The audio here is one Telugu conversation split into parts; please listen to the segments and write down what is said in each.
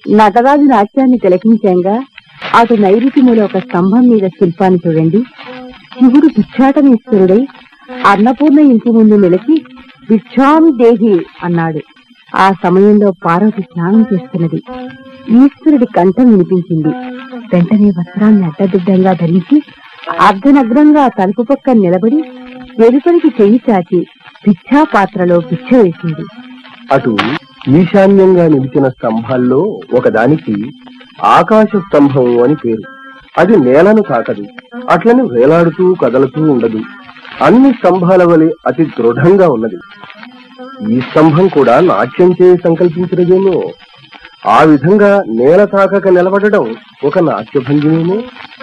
నటరాజు నాట్యాన్ని తిలకించాంగా అటు నైరుతిముల ఒక స్తంభం మీద శిల్పాన్ని చూడండి శివుడు భిక్షాటనేశ్వరుడై అన్నపూర్ణ ఇంటి ముందు నిలిచి భిక్షాం దేహి అన్నాడు ఆ సమయంలో పార్వతి స్నానం చేస్తున్నది ఈశ్వరుడి కంఠం వినిపించింది వెంటనే వస్త్రాన్ని అడ్డదిడ్డంగా ధరించి అర్ధనగ్నంగా తలుపు పక్క నిలబడి వెలుపలికి చెయ్యి చాచి భిక్షా పాత్రలో భిక్ష వేసింది అటు ఈశాన్యంగా నిలిచిన స్తంభాల్లో ఒకదానికి ఆకాశ స్తంభం అని పేరు అది నేలను తాకదు అట్లని వేలాడుతూ కదలుతూ ఉండదు అన్ని స్తంభాల వలె అతి దృఢంగా ఉన్నది ఈ స్తంభం కూడా నాట్యం చేసి సంకల్పించినదేమో ఆ విధంగా నేల తాకక నిలబడడం ఒక నాట్యభంగిమేమో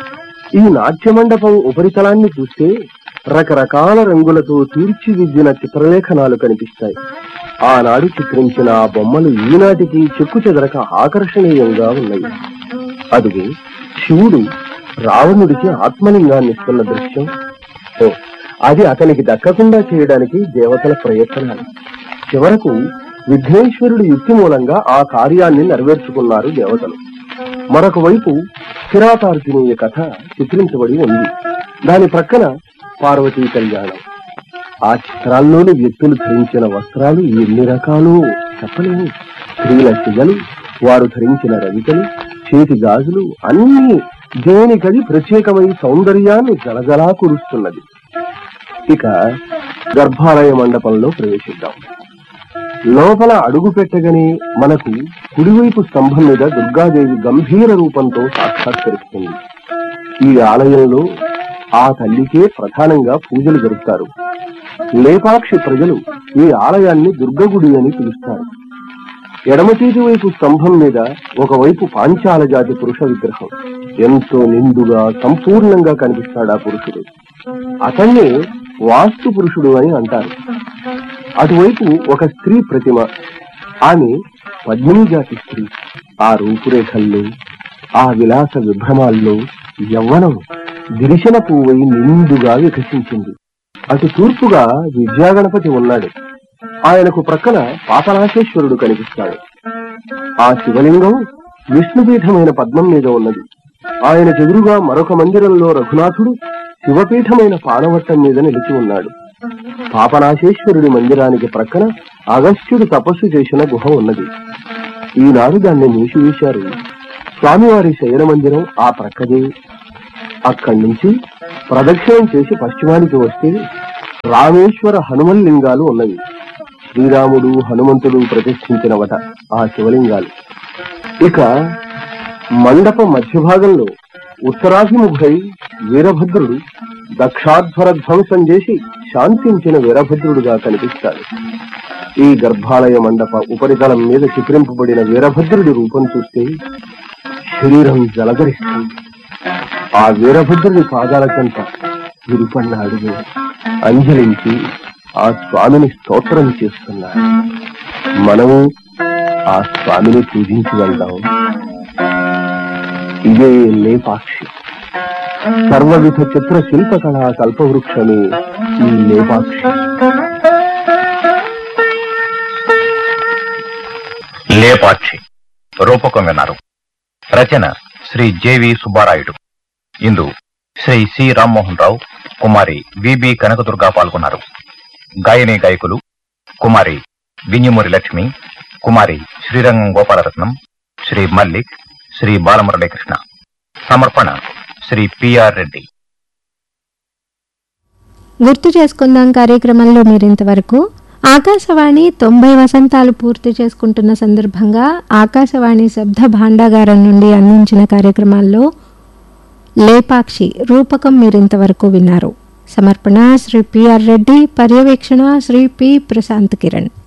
ఈ నాట్య మండపం ఉపరితలాన్ని చూస్తే రకరకాల రంగులతో తీర్చిదిద్దిన చిత్రలేఖనాలు కనిపిస్తాయి ఆనాడు చిత్రించిన ఆ బొమ్మలు ఈనాటికి చెక్కు చెదరక ఆకర్షణీయంగా ఉన్నాయి అదుగు శివుడు రావణుడికి ఆత్మలింగాన్ని ఇస్తున్న దృశ్యం ఓ అది అతనికి దక్కకుండా చేయడానికి దేవతల ప్రయత్నాలు చివరకు విఘ్నేశ్వరుడి యుక్తి మూలంగా ఆ కార్యాన్ని నెరవేర్చుకున్నారు దేవతలు మరొక వైపు కిరాతార్జునీయ కథ చిత్రించబడి ఉంది దాని ప్రక్కన పార్వతీ కళ్యాణం ఆ చిత్రాల్లోని వ్యక్తులు ధరించిన వస్త్రాలు ఎన్ని రకాలు చెప్పలేము స్త్రీల సిగలు వారు ధరించిన రవికలు చేతి గాజులు అన్ని దేనికది ప్రత్యేకమై సౌందర్యాన్ని జలజలా కురుస్తున్నది ఇక గర్భాలయ మండపంలో ప్రవేశిద్దాం లోపల అడుగు పెట్టగానే మనకు కుడివైపు స్తంభం మీద దుర్గాదేవి గంభీర రూపంతో సాక్షాత్కరిస్తుంది ఈ ఆలయంలో ఆ తల్లికే ప్రధానంగా పూజలు జరుపుతారు లేపాక్షి ప్రజలు ఈ ఆలయాన్ని దుర్గగుడి అని పిలుస్తారు ఎడమ చేతి వైపు స్తంభం మీద ఒకవైపు పాంచాల జాతి పురుష విగ్రహం ఎంతో నిండుగా సంపూర్ణంగా కనిపిస్తాడు ఆ పురుషుడు అతన్నే వాస్తు పురుషుడు అని అంటారు అటువైపు ఒక స్త్రీ ప్రతిమ ఆమె పద్మిని జాతి స్త్రీ ఆ రూపురేఖల్లో ఆ విలాస విభ్రమాల్లో యవ్వనం గిరిశన పువ్వై నిండుగా వికసించింది అటు తూర్పుగా విద్యాగణపతి ఉన్నాడు ఆయనకు ప్రక్కన పాపనాశేశ్వరుడు కనిపిస్తాడు ఆ శివలింగం విష్ణుపీఠమైన పద్మం మీద ఉన్నది ఆయన ఎదురుగా మరొక మందిరంలో రఘునాథుడు శివపీఠమైన పానవట్టం మీద నిలిచి ఉన్నాడు పాపనాశేశ్వరుడి మందిరానికి ప్రక్కన అగస్త్యుడు తపస్సు చేసిన గుహ ఉన్నది ఈనాడు దాన్ని మూసివేశారు స్వామివారి శయన మందిరం ఆ ప్రక్కదే అక్కడి నుంచి ప్రదక్షిణం చేసి పశ్చిమానికి వస్తే రామేశ్వర హనుమన్ లింగాలు ఉన్నవి శ్రీరాముడు హనుమంతుడు ప్రతిష్ఠించినవట ఆ శివలింగాలు ఇక మండప మధ్య భాగంలో ఉత్తరాభిముఖై వీరభద్రుడు దక్షాధ్వర ధ్వంసం చేసి శాంతించిన వీరభద్రుడుగా కనిపిస్తాడు ఈ గర్భాలయ మండప ఉపరితలం మీద చిత్రింపబడిన వీరభద్రుడి రూపం చూస్తే శరీరం జలధరిస్తుంది ఆ వీరభద్రుడి పాదాల చెంత విరుపన్న అడుగు అంజలించి ఆ స్వామిని స్తోత్రం చేస్తున్నాడు మనము ఆ స్వామిని పూజించి వెళ్దాం ఇదే లేపాక్షి సర్వవిధ చిత్ర శిల్పకళా కల్పవృక్షమే ఈ లేపాక్షి లేపాక్షి రూపకం విన్నారు రచన శ్రీ జేవి సుబ్బారాయుడు ఇందు శ్రీ సి రామ్మోహన్ రావు కుమారి విబి కనకదుర్గ పాల్గొన్నారు గాయని గాయకులు కుమారి వింజమూరి లక్ష్మి కుమారి శ్రీరంగం గోపాలరత్నం శ్రీ మల్లిక్ శ్రీ బాలమురళీకృష్ణ సమర్పణ శ్రీ పిఆర్ రెడ్డి గుర్తు చేసుకుందాం కార్యక్రమంలో మీరింతవరకు ఆకాశవాణి తొంభై వసంతాలు పూర్తి చేసుకుంటున్న సందర్భంగా ఆకాశవాణి శబ్ద భాండాగారం నుండి అందించిన కార్యక్రమాల్లో లేపాక్షి రూపకం మీరింతవరకు విన్నారు సమర్పణ శ్రీ పిఆర్ రెడ్డి పర్యవేక్షణ శ్రీ పి ప్రశాంత్ కిరణ్